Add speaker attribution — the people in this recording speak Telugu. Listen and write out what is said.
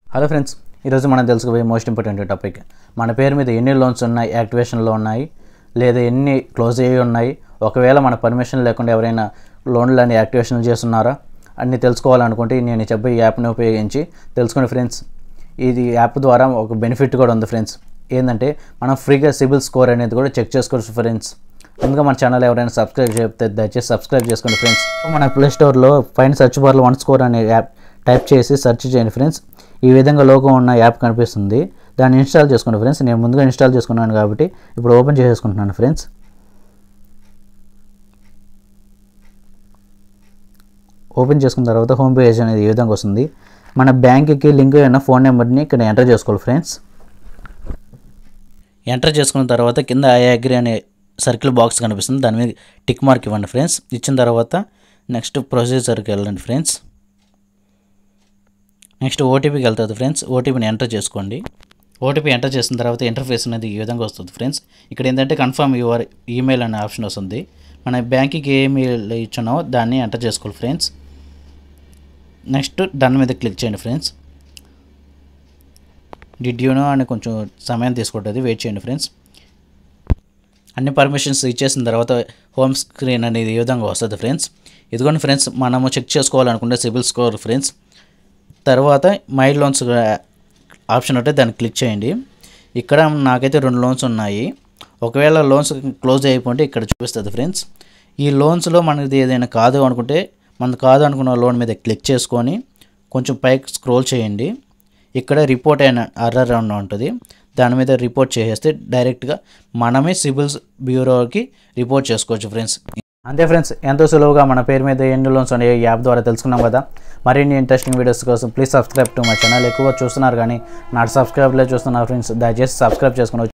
Speaker 1: హలో ఫ్రెండ్స్ ఈరోజు మనం తెలుసుకోబోయే మోస్ట్ ఇంపార్టెంట్ టాపిక్ మన పేరు మీద ఎన్ని లోన్స్ ఉన్నాయి యాక్టివేషన్లో ఉన్నాయి లేదా ఎన్ని క్లోజ్ అయ్యి ఉన్నాయి ఒకవేళ మన పర్మిషన్ లేకుండా ఎవరైనా లోన్లని యాక్టివేషన్ చేస్తున్నారా అన్ని తెలుసుకోవాలనుకుంటే నేను చెప్పే ఈ యాప్ని ఉపయోగించి తెలుసుకోండి ఫ్రెండ్స్ ఇది యాప్ ద్వారా ఒక బెనిఫిట్ కూడా ఉంది ఫ్రెండ్స్ ఏంటంటే మనం ఫ్రీగా సిబిల్ స్కోర్ అనేది కూడా చెక్ చేసుకోవచ్చు ఫ్రెండ్స్ ముందుగా మన ఛానల్ ఎవరైనా సబ్స్క్రైబ్ చేస్తే దయచేసి సబ్స్క్రైబ్ చేసుకోండి ఫ్రెండ్స్ మన ప్లే స్టోర్లో పైన సెర్చ్ బార్లో వన్ స్కోర్ అనే యాప్ టైప్ చేసి సెర్చ్ చేయండి ఫ్రెండ్స్ ఈ విధంగా లోగో ఉన్న యాప్ కనిపిస్తుంది దాన్ని ఇన్స్టాల్ చేసుకోండి ఫ్రెండ్స్ నేను ముందుగా ఇన్స్టాల్ చేసుకున్నాను కాబట్టి ఇప్పుడు ఓపెన్ చేసేసుకుంటున్నాను ఫ్రెండ్స్ ఓపెన్ చేసుకున్న తర్వాత హోమ్ పేజ్ అనేది ఈ విధంగా వస్తుంది మన బ్యాంక్కి లింక్ అయిన ఫోన్ నెంబర్ని ఇక్కడ ఎంటర్ చేసుకోవాలి ఫ్రెండ్స్ ఎంటర్ చేసుకున్న తర్వాత కింద ఐ అగ్రి అనే సర్కిల్ బాక్స్ కనిపిస్తుంది దాని మీద టిక్ మార్క్ ఇవ్వండి ఫ్రెండ్స్ ఇచ్చిన తర్వాత నెక్స్ట్ ప్రొసీజర్కి వెళ్ళండి ఫ్రెండ్స్ నెక్స్ట్ ఓటీపీకి వెళ్తుంది ఫ్రెండ్స్ ఓటీపీని ఎంటర్ చేసుకోండి ఓటీపీ ఎంటర్ చేసిన తర్వాత ఇంటర్ఫేస్ అనేది ఈ విధంగా వస్తుంది ఫ్రెండ్స్ ఇక్కడ ఏంటంటే కన్ఫర్మ్ యువర్ ఈమెయిల్ అనే ఆప్షన్ వస్తుంది మన బ్యాంక్కి ఏ ఈమెయిల్ ఇచ్చున్నామో దాన్ని ఎంటర్ చేసుకోవాలి ఫ్రెండ్స్ నెక్స్ట్ డన్ మీద క్లిక్ చేయండి ఫ్రెండ్స్ డిడ్ యూనో అని కొంచెం సమయం తీసుకుంటుంది వెయిట్ చేయండి ఫ్రెండ్స్ అన్ని పర్మిషన్స్ ఇచ్చేసిన తర్వాత హోమ్ స్క్రీన్ అనేది ఈ విధంగా వస్తుంది ఫ్రెండ్స్ ఇదిగోండి ఫ్రెండ్స్ మనము చెక్ చేసుకోవాలనుకుంటే సిబిల్ స్కోర్ ఫ్రెండ్స్ తర్వాత మై లోన్స్ ఆప్షన్ ఉంటే దాన్ని క్లిక్ చేయండి ఇక్కడ నాకైతే రెండు లోన్స్ ఉన్నాయి ఒకవేళ లోన్స్ క్లోజ్ అయిపోతే ఇక్కడ చూపిస్తుంది ఫ్రెండ్స్ ఈ లోన్స్లో మనది ఏదైనా కాదు అనుకుంటే మనది కాదు అనుకున్న లోన్ మీద క్లిక్ చేసుకొని కొంచెం పైకి స్క్రోల్ చేయండి ఇక్కడ రిపోర్ట్ అయిన అర్రర్ అని ఉంటుంది దాని మీద రిపోర్ట్ చేసేస్తే డైరెక్ట్గా మనమే సిబిల్స్ బ్యూరోకి రిపోర్ట్ చేసుకోవచ్చు ఫ్రెండ్స్ అంతే ఫ్రెండ్స్ ఎంతో సులువుగా మన పేరు మీద ఎన్ని లోన్స్ ఉన్నాయి ఈ యాప్ ద్వారా తెలుసుకున్నాం కదా మరిన్ని ఇంట్రెస్టింగ్ వీడియోస్ కోసం please subscribe to my channel ఎక్కువ చూస్తున్నారు కానీ నాట్ సబ్స్క్రైబ్లే చూస్తున్నారు ఫ్రెండ్స్ దయచేసి సబ్స్క్రైబ్ చేసుకుని